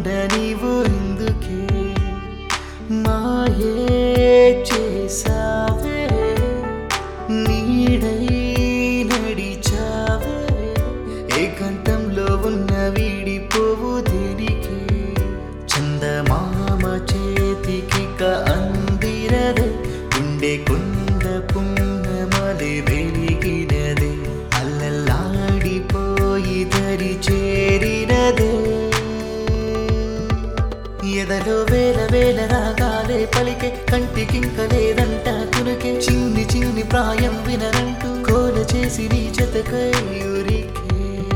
ఉండనివు ఇందుకే మాయే చేసావే నీడై నడిచావే ఏకాంతంలో ఉన్న వీడిపోవు దేనికి చందమామ చేతికిక అందిరదే గుండె కొండ పున్నమలి వెలిగినదే అల్లల్లాడిపోయి దరి చేరినదే ఎదలో వేల వేల రాగాలే పలికే కంటికింక లేదంట కునకే చిన్ని చిన్ని ప్రాయం వినరంటూ కోల చేసి నీ జతకయూరికే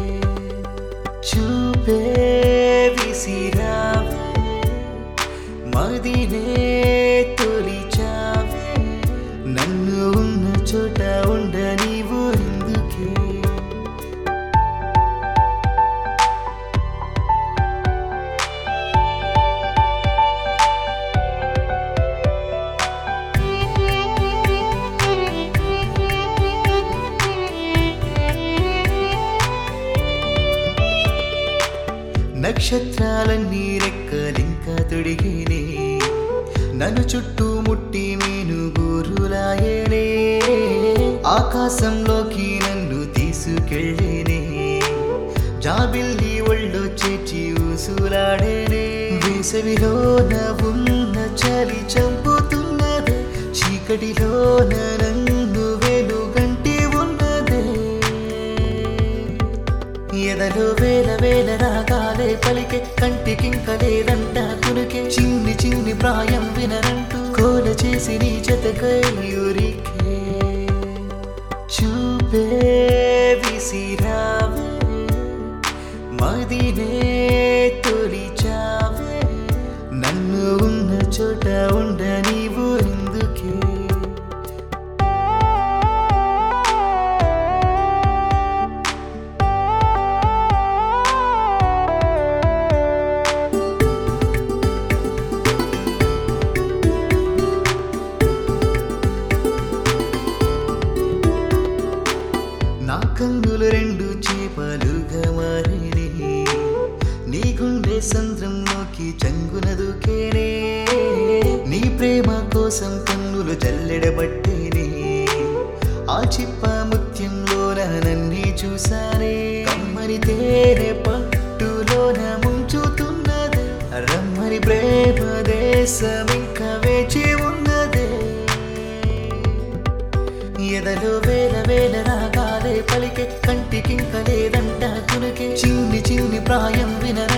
చూపే విసిరావే మదినే తొలిచావే నన్ను ఉన్న చోట ఉండ నీవు ఎందుకే నక్షత్రాలన్నీ రెక్కలింక తొడిగినే నన్ను చుట్టూ ముట్టి నేను గోరులాయనే ఆకాశంలోకి నన్ను తీసుకెళ్ళేనే జాబిల్లి ఒళ్ళో చేర్చి ఊసులాడేనే వేసవిలో ఉన్న చలి చంపుతున్నదే చీకటిలో నన్ను వెలుగంటి ఉన్నదే ఎదలో వేల వేల రాగాలే పలికే కంటికింక లేదంట కునుకే చిన్ని చిన్ని ప్రాయం వినరంటూ కోల చేసి నీ జతకయూరికే చూపే విసిరావే మదినే తొలిచావే నన్ను ఉన్న చోట ఉండ నీవు ఎందుకే నా కన్నులు రెండు చేపలుగా మారినే నీ గుండె సంద్రంలోకి చంగున దూకేనే నీ ప్రేమ కోసం కన్నులు జల్లెడబట్టేనే ఆ చిప్ప ముత్యంలోన నన్ను చూసానే కమ్మని తేనె పట్టులోన ముంచుతున్నదే రమ్మని ప్రేమ దేశం ఇంకా వేచి ఉన్నదే ఎదలో వేల వేల రాగాలే పలికే కంటికింక లేదంట కునుకే చిన్ని చిన్ని ప్రాయం వినరా